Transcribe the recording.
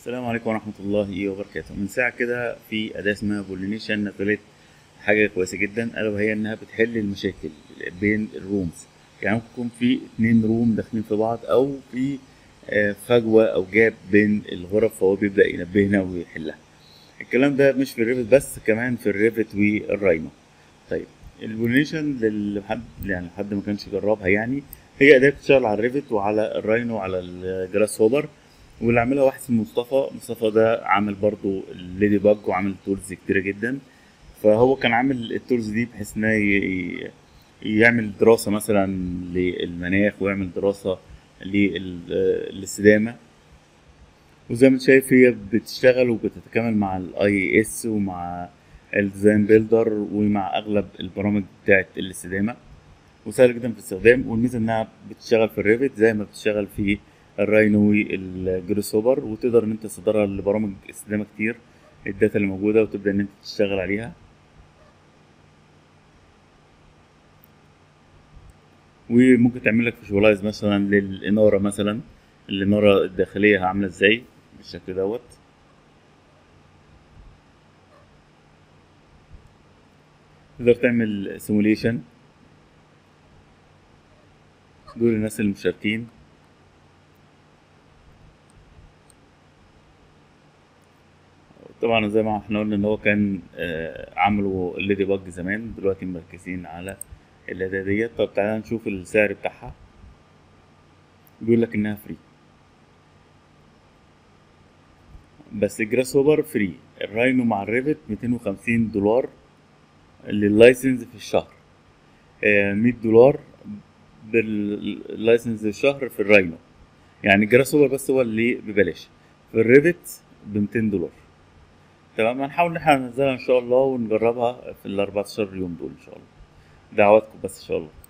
السلام عليكم ورحمة الله وبركاته من ساعة كده في أداة اسمها بولينيشن نزلت حاجة كويسة جدا ألا وهي إنها بتحل المشاكل بين الرومز يعني ممكن يكون في اتنين روم داخلين في بعض أو في آه، فجوة أو جاب بين الغرف فهو بيبدأ ينبهنا ويحلها الكلام ده مش في الريفت بس كمان في الريفت والراينو طيب البولينيشن لحد يعني لحد ما كانش جربها يعني هي أداة بتشتغل على الريفت وعلى الراينو وعلى الجراس هوبر واللي عاملها واحد اسمه مصطفى مصطفى ده عامل برضو الليدي باج وعامل تولز كتيرة جدا فهو كان عامل التولز دي بحيث انه ي- يعمل دراسة مثلا للمناخ ويعمل دراسة للاستدامة وزي ما انت شايف هي بتشتغل وبتتكامل مع الاي اس ومع الديزاين بيلدر ومع اغلب البرامج بتاعت الاستدامة وسهل جدا في الاستخدام والميزة انها بتشتغل في الريفت زي ما بتشتغل في الراينو والجروس هوبر وتقدر ان انت تصدرها لبرامج استدامة كتير الداتا اللي موجودة وتبدأ ان انت تشتغل عليها وممكن تعمل لك فيجوالايز مثلا للإنارة مثلا الإنارة الداخلية عاملة ازاي بالشكل دوت تقدر تعمل سيموليشن دول الناس المشاركين طبعا زي ما احنا قلنا ان هو كان آه، عملوا الليدي باج زمان دلوقتي مركزين على الأداة ديت طب تعالى نشوف السعر بتاعها بيقول لك انها فري بس الجراس هوبر فري الراينو مع الريفت 250 دولار لللايسنس في الشهر آه، 100 دولار باللايسنس الشهر في الراينو يعني الجراس هوبر بس هو اللي ببلاش في الريفت ب 200 دولار تمام هنحاول ان احنا ننزلها ان شاء الله ونجربها في ال 14 يوم دول ان شاء الله دعواتكم بس ان شاء الله